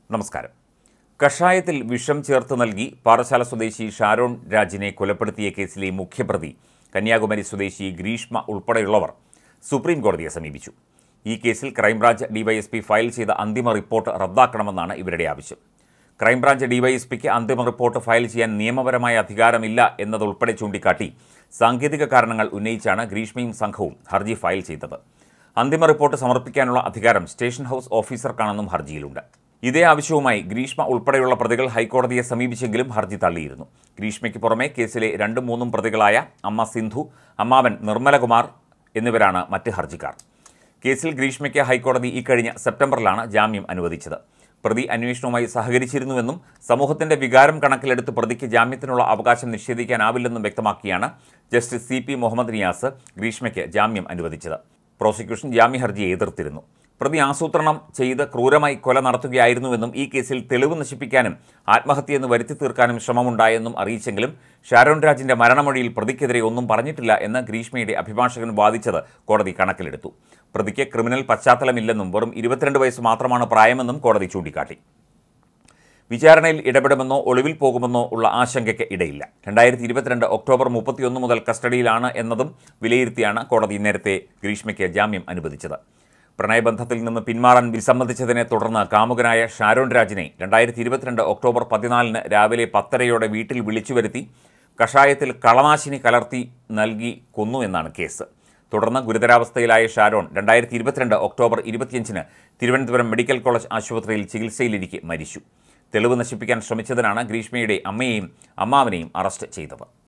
നമസ്കാരം കഷായത്തിൽ വിഷം ചേർത്ത് നൽകി പാറശാല സ്വദേശി ഷാരോൺ രാജിനെ കൊലപ്പെടുത്തിയ കേസിലെ മുഖ്യപ്രതി കന്യാകുമാരി സ്വദേശി ഗ്രീഷ്മ ഉൾപ്പെടെയുള്ളവർ സുപ്രീം കോടതിയെ സമീപിച്ചു ഈ കേസിൽ ക്രൈംബ്രാഞ്ച് ഡിവൈഎസ്പി ഫയൽ ചെയ്ത അന്തിമ റിപ്പോർട്ട് റദ്ദാക്കണമെന്നാണ് ഇവരുടെ ആവശ്യം ക്രൈംബ്രാഞ്ച് ഡിവൈഎസ്പിക്ക് അന്തിമ റിപ്പോർട്ട് ഫയൽ ചെയ്യാൻ നിയമപരമായ അധികാരമില്ല എന്നതുൾപ്പെടെ ചൂണ്ടിക്കാട്ടി സാങ്കേതിക കാരണങ്ങൾ ഉന്നയിച്ചാണ് ഗ്രീഷ്മയും സംഘവും ഹർജി ഫയൽ ചെയ്തത് അന്തിമ റിപ്പോർട്ട് സമർപ്പിക്കാനുള്ള അധികാരം സ്റ്റേഷൻ ഹൗസ് ഓഫീസർക്കാണെന്നും ഹർജിയിലുണ്ട് ഇതേ ആവശ്യവുമായി ഗ്രീഷ്മ ഉൾപ്പെടെയുള്ള പ്രതികൾ ഹൈക്കോടതിയെ സമീപിച്ചെങ്കിലും ഹർജി തള്ളിയിരുന്നു ഗ്രീഷ്മയ്ക്ക് പുറമെ കേസിലെ രണ്ടും മൂന്നും പ്രതികളായ അമ്മ സിന്ധു അമ്മാവൻ നിർമ്മലകുമാർ എന്നിവരാണ് മറ്റ് ഹർജിക്കാർ കേസിൽ ഗ്രീഷ്മയ്ക്ക് ഹൈക്കോടതി ഇക്കഴിഞ്ഞ സെപ്റ്റംബറിലാണ് ജാമ്യം അനുവദിച്ചത് പ്രതി അന്വേഷണവുമായി സഹകരിച്ചിരുന്നുവെന്നും സമൂഹത്തിന്റെ വികാരം കണക്കിലെടുത്ത് പ്രതിക്ക് ജാമ്യത്തിനുള്ള അവകാശം നിഷേധിക്കാനാവില്ലെന്നും വ്യക്തമാക്കിയാണ് justice C P Muhammad Niyas ഗ്രീഷ്മയ്ക്ക് ജാമ്യം അനുവദിച്ചത് പ്രോസിക്യൂഷൻ ജാമ്യ ഹർജിയെ എതിർത്തിരുന്നു പ്രതി ആസൂത്രണം ചെയ്ത് ക്രൂരമായി കൊല നടത്തുകയായിരുന്നുവെന്നും ഈ കേസിൽ തെളിവ് നശിപ്പിക്കാനും ആത്മഹത്യയെന്ന് വരുത്തി തീർക്കാനും ശ്രമമുണ്ടായെന്നും അറിയിച്ചെങ്കിലും ഷാരോൺ രാജിന്റെ മരണമൊഴിയിൽ പ്രതിക്കെതിരെ ഒന്നും പറഞ്ഞിട്ടില്ല എന്ന് ഗ്രീഷ്മയുടെ അഭിഭാഷകൻ വാദിച്ചത് കോടതി കണക്കിലെടുത്തു പ്രതിക്ക് ക്രിമിനൽ പശ്ചാത്തലമില്ലെന്നും വെറും ഇരുപത്തിരണ്ട് വയസ്സ് മാത്രമാണ് പ്രായമെന്നും കോടതി ചൂണ്ടിക്കാട്ടി വിചാരണയിൽ ഇടപെടുമെന്നോ ഒളിവിൽ പോകുമെന്നോ ഉള്ള ആശങ്കയ്ക്ക് ഇടയില്ല രണ്ടായിരത്തി ഇരുപത്തിരണ്ട് ഒക്ടോബർ മുപ്പത്തിയൊന്ന് മുതൽ കസ്റ്റഡിയിലാണ് എന്നതും വിലയിരുത്തിയാണ് കോടതി നേരത്തെ ഗ്രീഷ്മയ്ക്ക് ജാമ്യം അനുവദിച്ചത് പ്രണയബന്ധത്തിൽ നിന്ന് പിന്മാറാൻ വിസമ്മതിച്ചതിനെ തുടർന്ന് കാമുകനായ ഷാരോൺ രാജിനെ രണ്ടായിരത്തി ഇരുപത്തിരണ്ട് ഒക്ടോബർ പതിനാലിന് രാവിലെ പത്തരയോടെ വീട്ടിൽ വിളിച്ചു വരുത്തി കഷായത്തിൽ കളനാശിനി കലർത്തി നൽകി കൊന്നു എന്നാണ് കേസ് തുടർന്ന് ഗുരുതരാവസ്ഥയിലായ ഷാരോൺ രണ്ടായിരത്തി ഇരുപത്തിരണ്ട് ഒക്ടോബർ ഇരുപത്തിയഞ്ചിന് തിരുവനന്തപുരം മെഡിക്കൽ കോളേജ് ആശുപത്രിയിൽ ചികിത്സയിലിരിക്കെ മരിച്ചു തെളിവ് നശിപ്പിക്കാൻ ശ്രമിച്ചതിനാണ് ഗ്രീഷ്മയുടെ അമ്മയെയും അമ്മാവനെയും അറസ്റ്റ് ചെയ്തത്